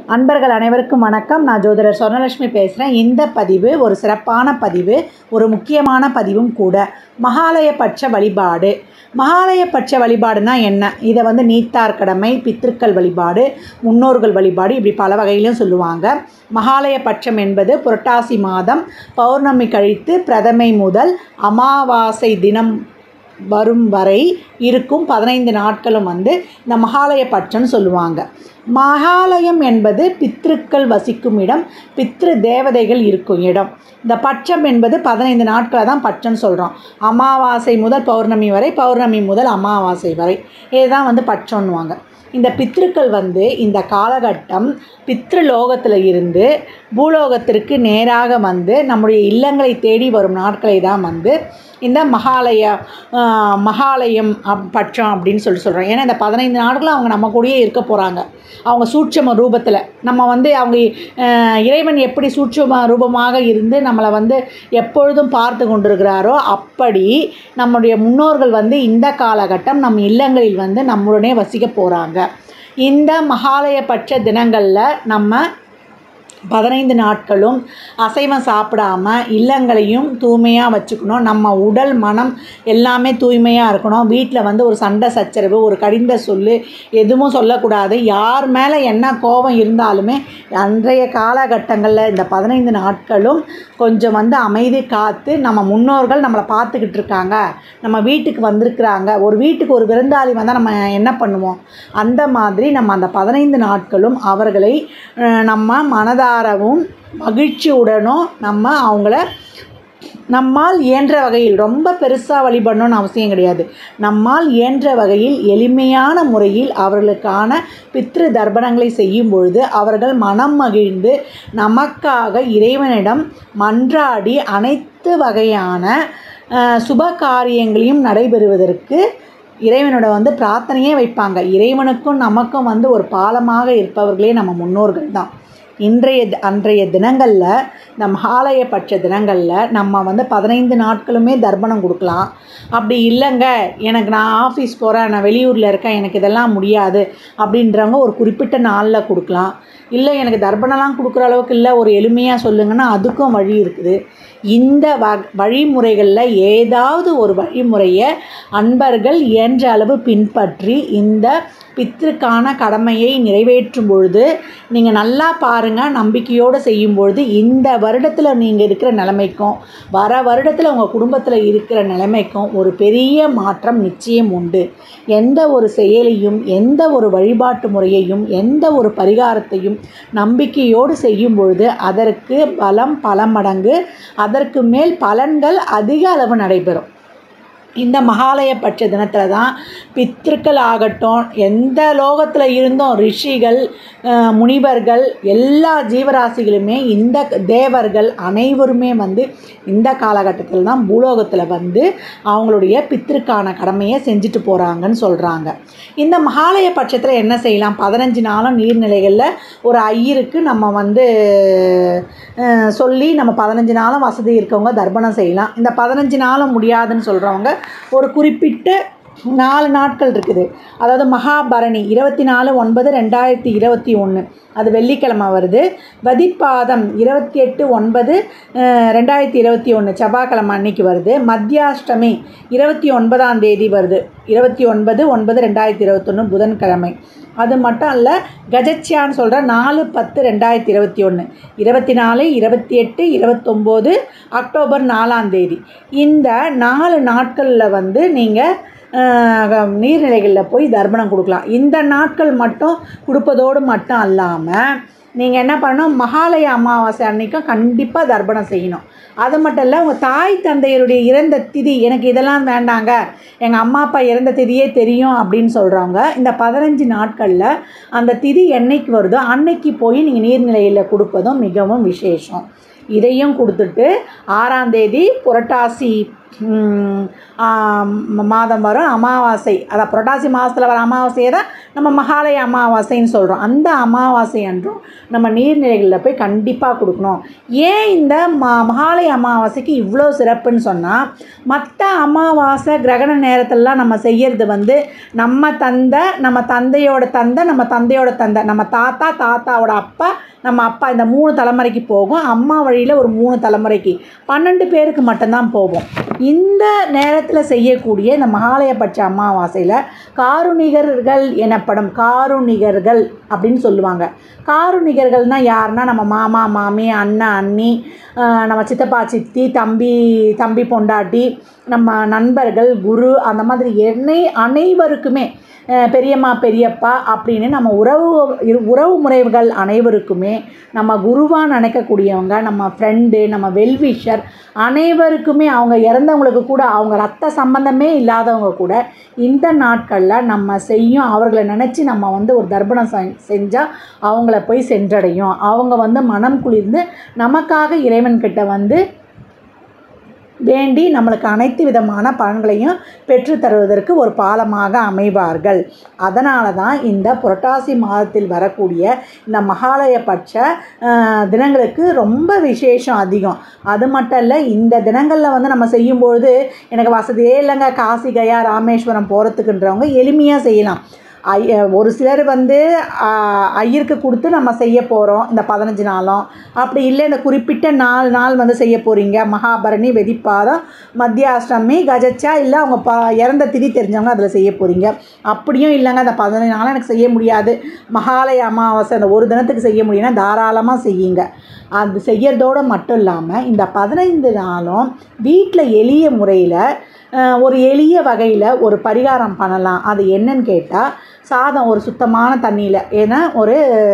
அன்பர்கள் அனைவருக்கும் வணக்கம் நான் ஜோதிடர் சொர்ணலட்சுமி பேசுகிறேன் இந்த பதிவு ஒரு சிறப்பான பதிவு ஒரு முக்கியமான பதிவும் கூட மகாலயபட்ச வழிபாடு மகாலயபட்ச வழிபாடுனா என்ன இதை வந்து நீத்தார் கடமை பித்திருக்கள் வழிபாடு முன்னோர்கள் வழிபாடு இப்படி பல வகையிலும் சொல்லுவாங்க மகாலயபட்சம் என்பது புரட்டாசி மாதம் பௌர்ணமி கழித்து பிரதமை முதல் அமாவாசை தினம் வரும் வரை இருக்கும் பதினைந்து நாட்களும் வந்து இந்த மகாலய பட்சம்னு சொல்லுவாங்க மகாலயம் என்பது பித்ருக்கள் வசிக்கும் இடம் பித்ரு தேவதைகள் இருக்கும் இடம் இந்த பட்சம் என்பது பதினைந்து நாட்களை தான் பட்சம்னு சொல்கிறோம் அமாவாசை முதல் பௌர்ணமி வரை பௌர்ணமி முதல் அமாவாசை வரை இதுதான் வந்து பட்சம்னுவாங்க இந்த பித்ருக்கள் வந்து இந்த காலகட்டம் பித்ருலோகத்தில் இருந்து பூலோகத்திற்கு நேராக வந்து நம்முடைய இல்லங்களை தேடி வரும் நாட்களை தான் வந்து இந்த மகாலய மகாலயம் அப் பட்சம் அப்படின்னு சொல்லி சொல்கிறோம் ஏன்னா இந்த பதினைந்து நாட்களும் அவங்க நம்ம கூடயே இருக்க போகிறாங்க அவங்க சூட்சம ரூபத்தில் நம்ம வந்து அவங்க இறைவன் எப்படி சூட்சம ரூபமாக இருந்து நம்மளை வந்து எப்பொழுதும் பார்த்து கொண்டிருக்கிறாரோ அப்படி நம்முடைய முன்னோர்கள் வந்து இந்த காலகட்டம் நம் இல்லங்களில் வந்து நம்முடனே வசிக்க போகிறாங்க இந்த மகாலயபட்ச தினங்களில் நம்ம பதினைந்து நாட்களும் அசைவம் சாப்பிடாம இல்லங்களையும் தூய்மையாக வச்சுக்கணும் நம்ம உடல் மனம் எல்லாமே தூய்மையாக இருக்கணும் வீட்டில் வந்து ஒரு சண்டை சச்சரவு ஒரு கடிந்த சொல்லு எதுவும் சொல்லக்கூடாது யார் மேலே என்ன கோபம் இருந்தாலுமே அன்றைய காலகட்டங்களில் இந்த பதினைந்து நாட்களும் கொஞ்சம் வந்து அமைதி காத்து நம்ம முன்னோர்கள் நம்மளை பார்த்துக்கிட்டு இருக்காங்க நம்ம வீட்டுக்கு வந்திருக்கிறாங்க ஒரு வீட்டுக்கு ஒரு விருந்தாளி வந்தால் நம்ம என்ன பண்ணுவோம் அந்த மாதிரி நம்ம அந்த பதினைந்து நாட்களும் அவர்களை நம்ம மனதாக மனதாரவும் மகிழ்ச்சியுடனும் நம்ம அவங்கள நம்மால் இயன்ற வகையில் ரொம்ப பெருசாக வழிபடணும்னு அவசியம் கிடையாது நம்மால் இயன்ற வகையில் எளிமையான முறையில் அவர்களுக்கான பித்ரு தர்ப்பணங்களை செய்யும் பொழுது அவர்கள் மனம் மகிழ்ந்து நமக்காக இறைவனிடம் மன்றாடி அனைத்து வகையான சுப காரியங்களையும் நடைபெறுவதற்கு இறைவனோட வந்து பிரார்த்தனையே வைப்பாங்க இறைவனுக்கும் நமக்கும் வந்து ஒரு பாலமாக இருப்பவர்களே நம்ம முன்னோர்கள் தான் இன்றைய அன்றைய தினங்களில் இந்த மகாலயபட்ச தினங்களில் நம்ம வந்து பதினைந்து நாட்களுமே தர்ப்பணம் கொடுக்கலாம் அப்படி இல்லைங்க எனக்கு நான் ஆஃபீஸ் போகிறேன் நான் வெளியூரில் இருக்கேன் எனக்கு இதெல்லாம் முடியாது அப்படின்றவங்க ஒரு குறிப்பிட்ட நாளில் கொடுக்கலாம் இல்லை எனக்கு தர்ப்பணம்லாம் கொடுக்குற அளவுக்கு இல்லை ஒரு எளிமையாக சொல்லுங்கன்னா அதுக்கும் வழி இருக்குது இந்த வ வழிமுறைகளில் ஏதாவது ஒரு வழிமுறையை அன்பர்கள் இயன்ற அளவு பின்பற்றி இந்த பித்திருக்கான கடமையை நிறைவேற்றும் பொழுது நீங்கள் நல்லா பாருங்கள் நம்பிக்கையோடு செய்யும் பொழுது இந்த வருடத்தில் நீங்கள் இருக்கிற நிலைமைக்கும் வர வருடத்தில் உங்கள் குடும்பத்தில் இருக்கிற நிலைமைக்கும் ஒரு பெரிய மாற்றம் நிச்சயம் உண்டு எந்த ஒரு செயலையும் எந்த ஒரு வழிபாட்டு முறையையும் எந்த ஒரு பரிகாரத்தையும் நம்பிக்கையோடு செய்யும் பொழுது அதற்கு பலம் பல மடங்கு அதற்கு மேல் பலன்கள் அதிக அளவு நடைபெறும் இந்த மகாலயபட்ச தினத்தில் தான் பித்திருக்கள் ஆகட்டும் எந்த லோகத்தில் இருந்தும் ரிஷிகள் முனிவர்கள் எல்லா ஜீவராசிகளுமே இந்த தேவர்கள் அனைவருமே வந்து இந்த காலகட்டத்தில் தான் பூலோகத்தில் வந்து அவங்களுடைய பித்திருக்கான கடமையை செஞ்சுட்டு போகிறாங்கன்னு சொல்கிறாங்க இந்த மகாலய பட்சத்தில் என்ன செய்யலாம் பதினஞ்சு நாளும் நீர்நிலைகளில் ஒரு ஐயருக்கு நம்ம வந்து சொல்லி நம்ம பதினஞ்சு நாளும் வசதி இருக்கவங்க தர்ப்பணம் செய்யலாம் இந்த பதினஞ்சு நாளும் முடியாதுன்னு சொல்கிறவங்க ஒரு குறிப்பிட்ட நாலு நாட்கள் இருக்குது அதாவது மகாபரணி இருபத்தி நாலு ஒன்பது ரெண்டாயிரத்தி இருபத்தி ஒன்று அது வெள்ளிக்கிழமை வருது வதிப்பாதம் இருபத்தி எட்டு ஒன்பது ரெண்டாயிரத்தி இருபத்தி ஒன்று செவ்வாய்க்கிழமை அன்னைக்கு வருது மத்தியாஷ்டமி இருபத்தி ஒன்பதாம் தேதி வருது இருபத்தி ஒன்பது ஒன்பது ரெண்டாயிரத்தி இருபத்தொன்று புதன்கிழமை அது மட்டும் இல்லை கஜச்சியான்னு சொல்கிற நாலு பத்து ரெண்டாயிரத்தி இருபத்தி ஒன்று இருபத்தி நாலு இருபத்தி எட்டு இருபத்தொம்போது அக்டோபர் நாலாம் தேதி இந்த நாலு நாட்களில் வந்து நீங்கள் நீர்நிலைகளில் போய் தர்ப்பணம் கொடுக்கலாம் இந்த நாட்கள் மட்டும் கொடுப்பதோடு மட்டும் அல்லாமல் நீங்கள் என்ன பண்ணணும் மகாலய அமாவாசை அன்றைக்கும் கண்டிப்பாக தர்ப்பணம் செய்யணும் அது மட்டும் இல்லை உங்கள் தாய் தந்தையருடைய இறந்த திதி எனக்கு இதெல்லாம் வேண்டாங்க எங்கள் அம்மா அப்பா இறந்த திதியே தெரியும் அப்படின்னு சொல்கிறவங்க இந்த பதினஞ்சு நாட்களில் அந்த திதி என்னைக்கு வருதோ அன்னைக்கு போய் நீங்கள் நீர்நிலையில் கொடுப்பதும் மிகவும் விசேஷம் இதையும் கொடுத்துட்டு ஆறாம் தேதி புரட்டாசி ம், ஆம், மாதம் வரும் அமாவாசை அதான் புரட்டாசி மாதத்தில் வர அமாவாசையை தான் நம்ம மகாலய அமாவாசைன்னு சொல்கிறோம் அந்த அமாவாசை அன்றும் நம்ம நீர்நிலைகளில் போய் கண்டிப்பாக கொடுக்கணும் ஏன் இந்த ம மகாலய அமாவாசைக்கு இவ்வளோ சிறப்புன்னு சொன்னால் மற்ற அமாவாசை கிரகண நேரத்திலலாம் நம்ம செய்யறது வந்து நம்ம தந்தை நம்ம தந்தையோட தந்தை நம்ம தந்தையோட தந்தை நம்ம தாத்தா தாத்தாவோட அப்பா நம்ம அப்பா இந்த மூணு தலைமுறைக்கு போகும் அம்மா வழியில் ஒரு மூணு தலைமுறைக்கு பன்னெண்டு பேருக்கு மட்டும்தான் போகும் இந்த நேரத்தில் செய்யக்கூடிய இந்த மகாலயபட்ச அமாவாசையில் காருணிகர்கள் எனப்படும் காருணிகர்கள் அப்படின்னு சொல்லுவாங்க காருணிகர்கள்னால் யாருன்னா நம்ம மாமா மாமி அண்ணன் அண்ணி ஆஹ் நம்ம சித்தப்பா சித்தி தம்பி தம்பி பொண்டாட்டி நம்ம நண்பர்கள் குரு அந்த மாதிரி என்னை அனைவருக்குமே அஹ் பெரியம்மா பெரியப்பா அப்படின்னு நம்ம உறவு இரு- உறவு முறைகள் அனைவருக்குமே நம்ம குருவாக நினைக்கக்கூடியவங்க நம்ம ஃப்ரெண்டு நம்ம வெல்விஷர் அனைவருக்குமே அவங்க இறந்தவங்களுக்கு கூட அவங்க ரத்த சம்பந்தமே இல்லாதவங்க கூட இந்த நாட்களில் நம்ம செய்யும் அவர்களை நினச்சி நம்ம வந்து ஒரு தர்ப்பணம் செஞ்சால் அவங்கள போய் சென்றடையும் அவங்க வந்து மனம் குளிர்ந்து நமக்காக இறைவன்கிட்ட வந்து வேண்டி நம்மளுக்கு அனைத்து விதமான பலன்களையும் பெற்றுத் தருவதற்கு ஒரு பாலமாக அமைவார்கள் அதனால தான் இந்த புரட்டாசி மாதத்தில் வரக்கூடிய இந்த மகாலயபட்ச அஹ், தினங்களுக்கு ரொம்ப விசேஷம் அதிகம் அது மட்டும் இல்லை இந்த தினங்களில் வந்து நம்ம செய்யும்பொழுது எனக்கு வசதியே இல்லைங்க காசி கயா ராமேஸ்வரம் போகிறதுக்குன்றவங்க எளிமையாக செய்யலாம் ஐ ஒரு சிலர் வந்து ஆ, ஐயருக்கு கொடுத்து நம்ம செய்ய போகிறோம் இந்த பதினஞ்சு நாளும் அப்படி இல்லை இந்த குறிப்பிட்ட நாலு நாள் வந்து செய்ய போகிறீங்க மகாபரணி வெதிப்பாதம் மத்தியாஷ்டமி கஜச்சா இல்லை அவங்க ப இறந்த திதி தெரிஞ்சவங்க அதில் செய்ய போகிறீங்க அப்படியும் இல்லைங்க அந்த பதினஞ்சு நாளும் எனக்கு செய்ய முடியாது மகாலய அமாவாசை அந்த ஒரு தினத்துக்கு செய்ய முடியும்னா தாராளமாக செய்யுங்க அது செய்யறதோடு மட்டும் இல்லாமல் இந்த பதினைந்து நாளும் வீட்டில் எளிய முறையில் ஒரு எளிய வகையில் ஒரு பரிகாரம் பண்ணலாம் அது என்னன்னு கேட்டால் சாதம் ஒரு சுத்தமான தண்ணியில் ஏன்னா ஒரு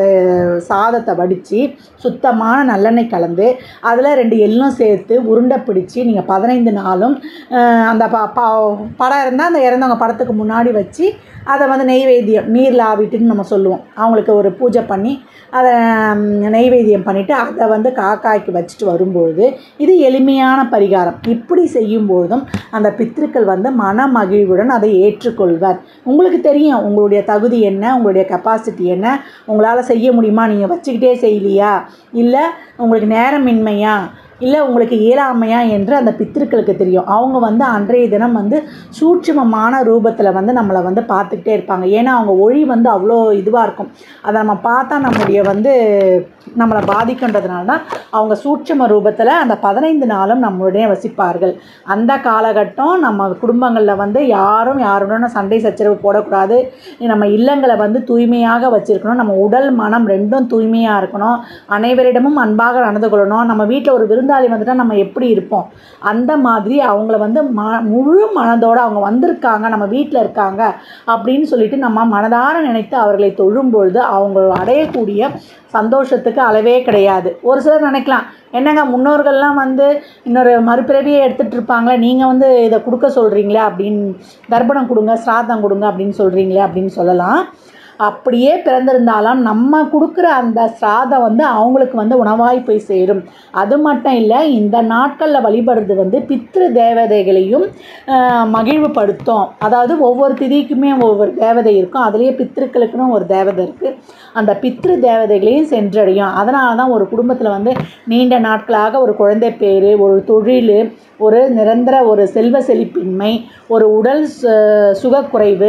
சாதத்தை வடித்து சுத்தமான நல்லெண்ணெய் கலந்து அதில் ரெண்டு எள்ளும் சேர்த்து உருண்டை பிடிச்சி நீங்கள் பதினைந்து நாளும் அஹ், அந்த ப ப படம் இருந்தால் அந்த இறந்தவங்க படத்துக்கு முன்னாடி வச்சு அதை வந்து நெய்வேத்தியம் நீரில் ஆவிட்டுன்னு நம்ம சொல்லுவோம் அவங்களுக்கு ஒரு பூஜை பண்ணி அதை ம், நெய்வேத்தியம் பண்ணிவிட்டு அதை வந்து காக்காய்க்கு வச்சுட்டு வரும்பொழுது இது எளிமையான பரிகாரம் இப்படி செய்யும்பொழுதும் அந்த பித்திருக்கள் வந்து மன மகிழ்வுடன் அதை ஏற்றுக்கொள்வார் உங்களுக்கு தெரியும் உங்களுடைய தகுதி என்ன உங்களுடைய கெப்பாசிட்டி என்ன உங்களால் செய்ய முடியுமா நீங்கள் வச்சுக்கிட்டே செய்யலையா இல்லை உங்களுக்கு நேரமின்மையா இல்லை உங்களுக்கு இயலாமையா என்று அந்த பித்திருக்களுக்கு தெரியும் அவங்க வந்து அன்றைய தினம் வந்து சூட்சுமமான ரூபத்தில் வந்து நம்மளை வந்து பார்த்துக்கிட்டே இருப்பாங்க ஏன்னா அவங்க ஒளி வந்து அவ்வளோ இதுவாக இருக்கும் அதை நம்ம பார்த்தா நம்முடைய வந்து நம்மளை பாதிக்கின்றதுனால தான் அவங்க சூட்சும ரூபத்தில் அந்த பதினைந்து நாளும் நம்மளுடைய வசிப்பார்கள் அந்த காலகட்டம் நம்ம குடும்பங்களில் வந்து யாரும் யாருடன் சண்டை சச்சரவு போடக்கூடாது நம்ம இல்லங்களை வந்து தூய்மையாக வச்சுருக்கணும் நம்ம உடல் மனம் ரெண்டும் தூய்மையாக இருக்கணும் அனைவரிடமும் அன்பாக நடந்து கொள்ளணும் நம்ம வீட்டில் ஒரு விருந்தாளி வந்துட்டால் நம்ம எப்படி இருப்போம் அந்த மாதிரி அவங்கள வந்து ம முழு மனதோடு அவங்க வந்திருக்காங்க நம்ம வீட்டில் இருக்காங்க அப்படின்னு சொல்லிட்டு நம்ம மனதார நினைத்து அவர்களை தொழும்பொழுது அவங்க அடையக்கூடிய சந்தோஷத்துக்கு அளவே கிடையாது ஒரு சிலர் நினைக்கலாம் என்னங்க முன்னோர்கள்லாம் வந்து இன்னொரு மறுபிறவியை எடுத்துகிட்டு இருப்பாங்களே நீங்கள் வந்து இதை கொடுக்க சொல்கிறீங்களே அப்படின்னு தர்ப்பணம் கொடுங்க சிராதம் கொடுங்க அப்படின்னு சொல்கிறீங்களே அப்படின்னு சொல்லலாம் அப்படியே பிறந்திருந்தாலும் நம்ம கொடுக்குற அந்த சிராதம் வந்து அவங்களுக்கு வந்து உணவாய் போய் சேரும் அது மட்டும் இல்லை இந்த நாட்களில் வழிபடுறது வந்து பித்ரு தேவதைகளையும் ஆஹ், மகிழ்வுபடுத்தும் அதாவது ஒவ்வொரு திதிக்குமே ஒவ்வொரு தேவதை இருக்கும் அதுலேயே பித்ருக்களுக்குன்னு ஒரு தேவதை இருக்குது அந்த பித்ரு தேவதைகளையும் சென்றடையும் அதனால தான் ஒரு குடும்பத்தில் வந்து நீண்ட நாட்களாக ஒரு குழந்தை பேர் ஒரு தொழில் ஒரு நிரந்தர ஒரு செல்வ செழிப்பின்மை ஒரு உடல் சு சுகக்குறைவு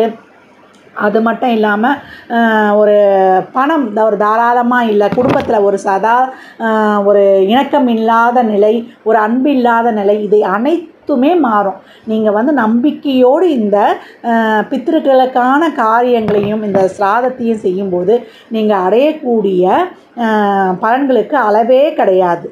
அது மட்டும் இல்லாமல் ஒரு பணம் இந்த ஒரு தாராளமாக இல்லை குடும்பத்தில் ஒரு சதா ஆஹ், ஒரு இணக்கம் இல்லாத நிலை ஒரு அன்பு இல்லாத நிலை இதை அனைத்துமே மாறும் நீங்கள் வந்து நம்பிக்கையோடு இந்த ஆஹ், பித்திருக்களுக்கான காரியங்களையும் இந்த சிராதத்தையும் செய்யும்போது நீங்கள் அடையக்கூடிய ஆஹ், பலன்களுக்கு அளவே கிடையாது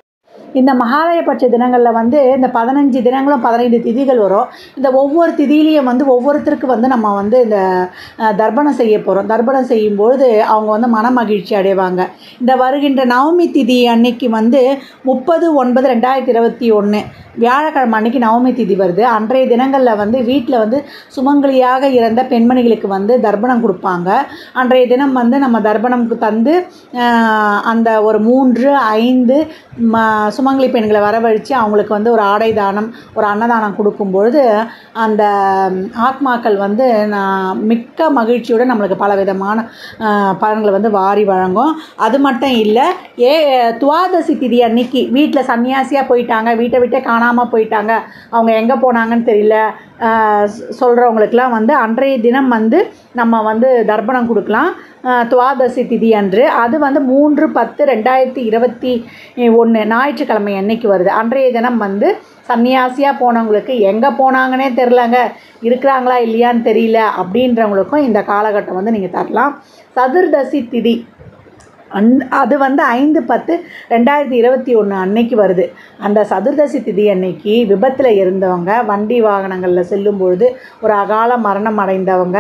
இந்த மகாலயபட்ச தினங்களில் வந்து இந்த பதினஞ்சு தினங்களும் பதினைந்து திதிகள் வரும் இந்த ஒவ்வொரு திதியிலையும் வந்து ஒவ்வொருத்தருக்கு வந்து நம்ம வந்து இந்த அஹ், தர்ப்பணம் செய்ய போகிறோம் தர்ப்பணம் செய்யும்பொழுது அவங்க வந்து மன மகிழ்ச்சி அடைவாங்க இந்த வருகின்ற நவமி திதி அன்னைக்கு வந்து முப்பது ஒன்பது ரெண்டாயிரத்தி இருபத்தி ஒன்று வியாழக்கிழமை அன்னைக்கு நவமி திதி வருது அன்றைய தினங்களில் வந்து வீட்டில் வந்து சுமங்கலியாக இறந்த பெண்மணிகளுக்கு வந்து தர்ப்பணம் கொடுப்பாங்க அன்றைய தினம் வந்து நம்ம தர்ப்பணம்க்கு தந்து ஆஹ், அந்த ஒரு மூன்று ஐந்து ம சுமங்கலி பெண்களை வரவழைச்சு அவங்களுக்கு வந்து ஒரு ஆடை தானம் ஒரு அன்னதானம் கொடுக்கும்பொழுது அந்த ஆத்மாக்கள் வந்து நான் மிக்க மகிழ்ச்சியோடு நம்மளுக்கு பல விதமான ஆஹ், பலன்களை வந்து வாரி வழங்கும் அது மட்டும் இல்லை ஏ துவாதசி திதி அன்னைக்கு வீட்டில் சன்னியாசியாக போயிட்டாங்க வீட்டை விட்டே காணாமல் போயிட்டாங்க அவங்க எங்கே போனாங்கன்னு தெரியல சொல்கிறவங்களுக்கெல்லாம் வந்து அன்றைய தினம் வந்து நம்ம வந்து தர்ப்பணம் கொடுக்கலாம் ஆஹ், துவாதசி திதி அன்று அது வந்து மூன்று பத்து ரெண்டாயிரத்தி இருபத்தி ஒன்று ஞாயிற்றுக்கிழமை அன்னைக்கு வருது அன்றைய தினம் வந்து சன்னியாசியாக போனவங்களுக்கு எங்கே போனாங்கன்னே தெரிலங்க இருக்கிறாங்களா இல்லையான்னு தெரியல அப்படின்றவங்களுக்கும் இந்த காலகட்டம் வந்து நீங்கள் தரலாம் சதுர்தசி திதி அந் அது வந்து ஐந்து பத்து ரெண்டாயிரத்தி இருபத்தி ஒன்று அன்னைக்கு வருது அந்த சதுர்தசி திதி அன்னைக்கு விபத்தில் இருந்தவங்க வண்டி வாகனங்களில் செல்லும் பொழுது ஒரு அகால மரணம் அடைந்தவங்க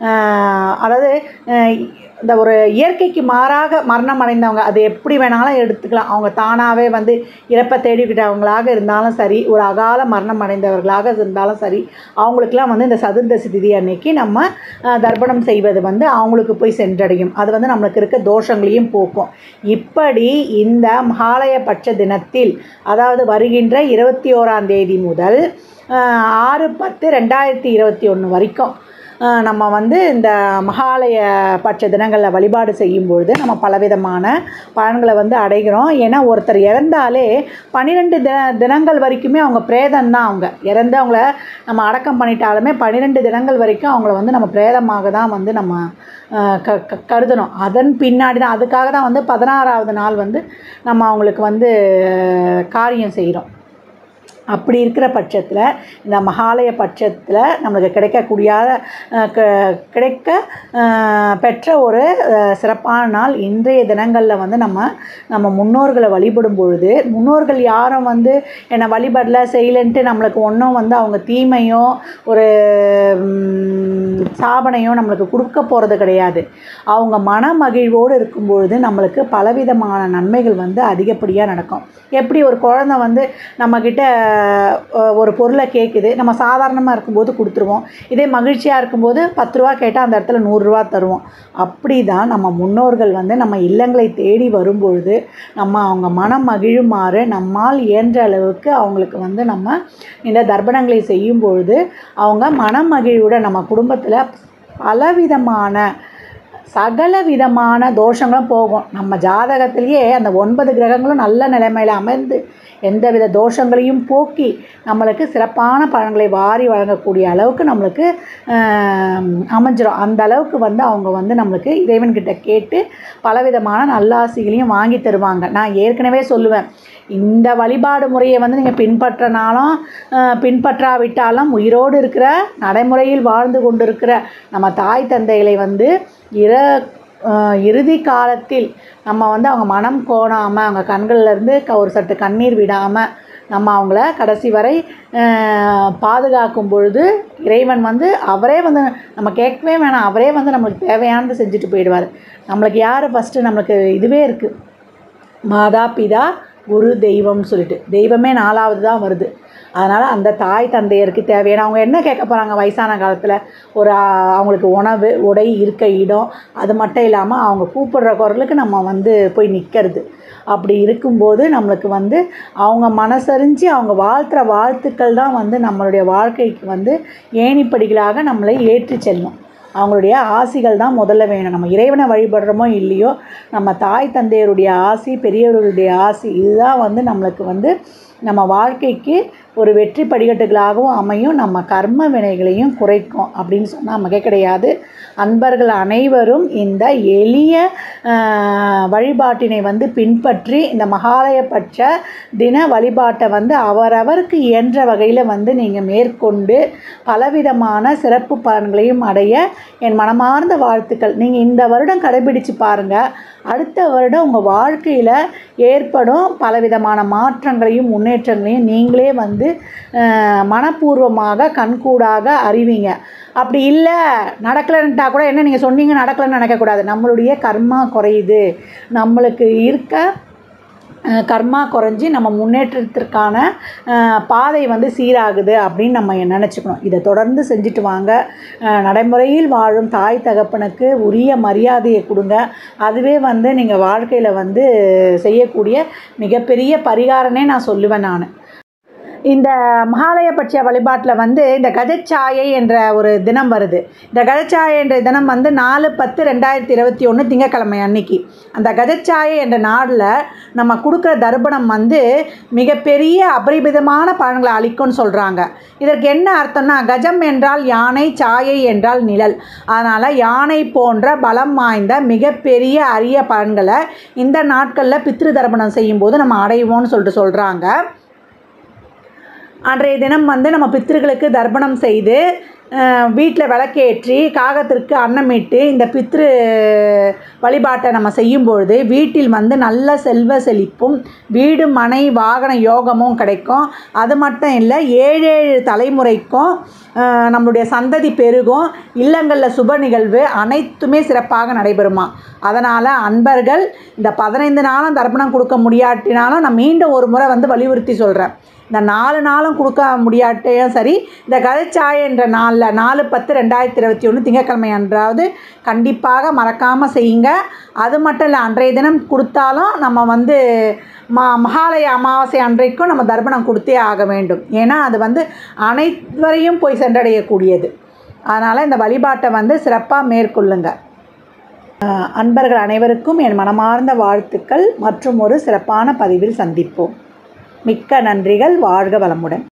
ஆஹ், அதாவது ஆஹ், இந்த ஒரு இயற்கைக்கு மாறாக மரணம் அடைந்தவங்க அது எப்படி வேணாலும் எடுத்துக்கலாம் அவங்க தானாகவே வந்து இறப்பை தேடிக்கிட்டவங்களாக இருந்தாலும் சரி ஒரு அகால மரணம் அடைந்தவர்களாக இருந்தாலும் சரி அவங்களுக்கெல்லாம் வந்து இந்த சதுர்தசி திதி அன்னைக்கு நம்ம ஆஹ், தர்ப்பணம் செய்வது வந்து அவங்களுக்கு போய் சென்றடையும் அது வந்து நம்மளுக்கு இருக்க தோஷங்களையும் போக்கும் இப்படி இந்த மகாலய பட்ச தினத்தில் அதாவது வருகின்ற இருபத்தி ஓராம் தேதி முதல் ஆஹ், ஆறு பத்து ரெண்டாயிரத்தி இருபத்தி ஒன்று வரைக்கும் ஆஹ், நம்ம வந்து இந்த மகாலய பட்ச தினங்களில் வழிபாடு செய்யும் பொழுது நம்ம பலவிதமான பலன்களை வந்து அடைகிறோம் ஏன்னா ஒருத்தர் இறந்தாலே பன்னிரெண்டு தின தினங்கள் வரைக்குமே அவங்க பிரேதம் தான் அவங்க இறந்து அவங்கள நம்ம அடக்கம் பண்ணிட்டாலுமே பன்னிரெண்டு தினங்கள் வரைக்கும் அவங்கள வந்து நம்ம பிரேதமாக தான் வந்து நம்ம ஆஹ், க க கருதணும் அதன் பின்னாடி தான் அதுக்காக தான் வந்து பதினாறாவது நாள் வந்து நம்ம அவங்களுக்கு வந்து காரியம் செய்கிறோம் அப்படி இருக்கிற பட்சத்தில் இந்த மகாலய பட்சத்தில் நம்மளுக்கு கிடைக்கக்கூடிய அஹ், க- கிடைக்க அஹ், பெற்ற ஒரு அஹ், சிறப்பான நாள் இன்றைய தினங்களில் வந்து நம்ம நம்ம முன்னோர்களை வழிபடும் பொழுது முன்னோர்கள் யாரும் வந்து என்னை வழிபடல செய்யலைன்ட்டு நம்மளுக்கு ஒன்றும் வந்து அவங்க தீமையோ ஒரு ம், சாபனையோ நம்மளுக்கு கொடுக்க போகிறது கிடையாது அவங்க மன மகிழ்வோடு இருக்கும்பொழுது நம்மளுக்கு பலவிதமான நன்மைகள் வந்து அதிகப்படியாக நடக்கும் எப்படி ஒரு குழந்தை வந்து நம்மக்கிட்ட அஹ், ஒரு பொருளை கேட்குது நம்ம சாதாரணமாக இருக்கும்போது கொடுத்துருவோம் இதே மகிழ்ச்சியாக இருக்கும்போது பத்து ரூபா கேட்டால் அந்த இடத்துல நூறுரூவா தருவோம் அப்படி தான் நம்ம முன்னோர்கள் வந்து நம்ம இல்லங்களை தேடி வரும்பொழுது நம்ம அவங்க மனம் மகிழுமாறு நம்மால் இயன்ற அளவுக்கு அவங்களுக்கு வந்து நம்ம இந்த தர்ப்பணங்களை செய்யும் பொழுது அவங்க மனம் மகிழ்வுடன் நம்ம குடும்பத்தில் பலவிதமான சகல விதமான தோஷங்களும் போகும் நம்ம ஜாதகத்திலேயே அந்த ஒன்பது கிரகங்களும் நல்ல நிலைமையில் அமர்ந்து எந்தவித தோஷங்களையும் போக்கி நம்மளுக்கு சிறப்பான பலன்களை வாரி வழங்கக்கூடிய அளவுக்கு நம்மளுக்கு ஆம், அமைஞ்சிரும் அந்த அளவுக்கு வந்து அவங்க வந்து நம்மளுக்கு இறைவன்கிட்ட கேட்டு பலவிதமான நல்லாசிகளையும் வாங்கி தருவாங்க நான் ஏற்கனவே சொல்லுவேன் இந்த வழிபாடு முறையை வந்து நீங்கள் பின்பற்றினாலும் அஹ், பின்பற்றாவிட்டாலும் உயிரோடு இருக்கிற நடைமுறையில் வாழ்ந்து கொண்டிருக்கிற நம்ம தாய் தந்தைகளை வந்து இற அஹ், இறுதி காலத்தில் நம்ம வந்து அவங்க மனம் கோணாமல் அவங்க கண்கள்ல இருந்து க ஒரு சற்று கண்ணீர் விடாமல் நம்ம அவங்கள கடைசி வரை அஹ், பாதுகாக்கும் பொழுது இறைவன் வந்து அவரே வந்து நம்ம கேட்கவே வேணாம் அவரே வந்து நம்மளுக்கு தேவையானது செஞ்சுட்டு போயிடுவார் நம்மளுக்கு யார் ஃபஸ்ட்டு நம்மளுக்கு இதுவே இருக்குது மாதா பிதா குரு தெய்வம்னு சொல்லிட்டு தெய்வமே நாலாவது தான் வருது அதனால் அந்த தாய் தந்தையருக்கு தேவையான அவங்க என்ன கேட்க போகிறாங்க வயசான காலத்தில் ஒரு ஆ, அவங்களுக்கு உணவு உடை இருக்க இடம் அது மட்டும் இல்லாமல் அவங்க கூப்பிடுற குரலுக்கு நம்ம வந்து போய் நிற்கிறது அப்படி இருக்கும்போது நம்மளுக்கு வந்து அவங்க மனசறிஞ்சு அவங்க வாழ்த்துற வாழ்த்துக்கள் தான் வந்து நம்மளுடைய வாழ்க்கைக்கு வந்து ஏணிப்படிகளாக நம்மளை ஏற்றி செல்லும் அவங்களுடைய ஆசிகள் தான் முதல்ல வேணும் நம்ம இறைவனை வழிபடுறோமோ இல்லையோ நம்ம தாய் தந்தையருடைய ஆசி பெரியவர்களுடைய ஆசி இதுதான் வந்து நம்மளுக்கு வந்து நம்ம வாழ்க்கைக்கு ஒரு வெற்றி படிக்கட்டுகளாகவும் அமையும் நம்ம கர்ம வினைகளையும் குறைக்கும் அப்படின்னு சொன்னால் மிக கிடையாது அன்பர்கள் அனைவரும் இந்த எளிய ஆஹ், வழிபாட்டினை வந்து பின்பற்றி இந்த மகாலயபட்ச தின வழிபாட்டை வந்து அவரவருக்கு இயன்ற வகையில் வந்து நீங்கள் மேற்கொண்டு பலவிதமான சிறப்பு பலன்களையும் அடைய என் மனமார்ந்த வாழ்த்துக்கள் நீங்கள் இந்த வருடம் கடைபிடிச்சு பாருங்கள் அடுத்த வருடம் உங்கள் வாழ்க்கையில் ஏற்படும் பலவிதமான மாற்றங்களையும் முன்னேற்றங்களையும் நீங்களே வந்து அஹ், மனப்பூர்வமாக கண்கூடாக அறிவீங்க அப்படி இல்லை நடக்கலைன்ட்டா கூட என்ன நீங்கள் சொன்னீங்க நடக்கலைன்னு நினைக்கக்கூடாது நம்மளுடைய கர்மா குறையுது நம்மளுக்கு இருக்க அஹ் கர்மா குறைஞ்சி நம்ம முன்னேற்றத்திற்கான அஹ், பாதை வந்து சீராகுது அப்படின்னு நம்ம நினச்சிக்கணும் இதை தொடர்ந்து செஞ்சுட்டு வாங்க அஹ், நடைமுறையில் வாழும் தாய் தகப்பனுக்கு உரிய மரியாதையை கொடுங்க அதுவே வந்து நீங்கள் வாழ்க்கையில் வந்து செய்யக்கூடிய மிகப்பெரிய பரிகாரனே நான் சொல்லுவேன் நான் இந்த மகாலயபட்ச வழிபாட்டில் வந்து இந்த கஜச்சாயை என்ற ஒரு தினம் வருது இந்த கஜச்சாயை என்ற தினம் வந்து நாலு பத்து ரெண்டாயிரத்தி இருபத்தி ஒன்று திங்கக்கிழமை அன்னைக்கு அந்த கஜச்சாயை என்ற நாளில் நம்ம கொடுக்குற தர்ப்பணம் வந்து மிகப்பெரிய அபரிமிதமான பலன்களை அளிக்கும்னு சொல்கிறாங்க இதற்கு என்ன அர்த்தம்னா கஜம் என்றால் யானை சாயை என்றால் நிழல் அதனால் யானை போன்ற பலம் வாய்ந்த மிகப்பெரிய அரிய பலன்களை இந்த நாட்களில் பித்ரு தர்ப்பணம் செய்யும்போது நம்ம அடைவோம்னு சொல்லிட்டு சொல்கிறாங்க அன்றைய தினம் வந்து நம்ம பித்திருக்களுக்கு தர்ப்பணம் செய்து வீட்டில் விளக்கேற்றி காகத்திற்கு அன்னமிட்டு இந்த பித்ரு வழிபாட்டை நம்ம செய்யும் பொழுது வீட்டில் வந்து நல்ல செல்வ செழிப்பும் வீடு மனை வாகன யோகமும் கிடைக்கும் அது மட்டும் இல்லை ஏழு ஏழு தலைமுறைக்கும் அஹ், நம்மளுடைய சந்ததி பெருகும் இல்லங்களில் சுப நிகழ்வு அனைத்துமே சிறப்பாக நடைபெறுமா அதனால் அன்பர்கள் இந்த பதினைந்து நாளும் தர்ப்பணம் கொடுக்க முடியாட்டினாலும் நான் மீண்டும் ஒரு முறை வந்து வலியுறுத்தி சொல்கிறேன் இந்த நாலு நாளும் கொடுக்க முடியாட்டையும் சரி இந்த கதைச்சாய என்ற நாளில் நாலு பத்து ரெண்டாயிரத்தி இருபத்தி ஒன்று திங்கட்கிழமை அன்றாவது கண்டிப்பாக மறக்காமல் செய்யுங்க அது மட்டும் இல்லை அன்றைய தினம் கொடுத்தாலும் நம்ம வந்து ம மகாலய அமாவாசை அன்றைக்கும் நம்ம தர்ப்பணம் கொடுத்தே ஆக வேண்டும் ஏன்னா அது வந்து அனைவரையும் போய் சென்றடையக்கூடியது அதனால் இந்த வழிபாட்டை வந்து சிறப்பாக மேற்கொள்ளுங்க அஹ் அன்பர்கள் அனைவருக்கும் என் மனமார்ந்த வாழ்த்துக்கள் மற்றும் ஒரு சிறப்பான பதிவில் சந்திப்போம் மிக்க நன்றிகள் வாழ்க வளமுடன்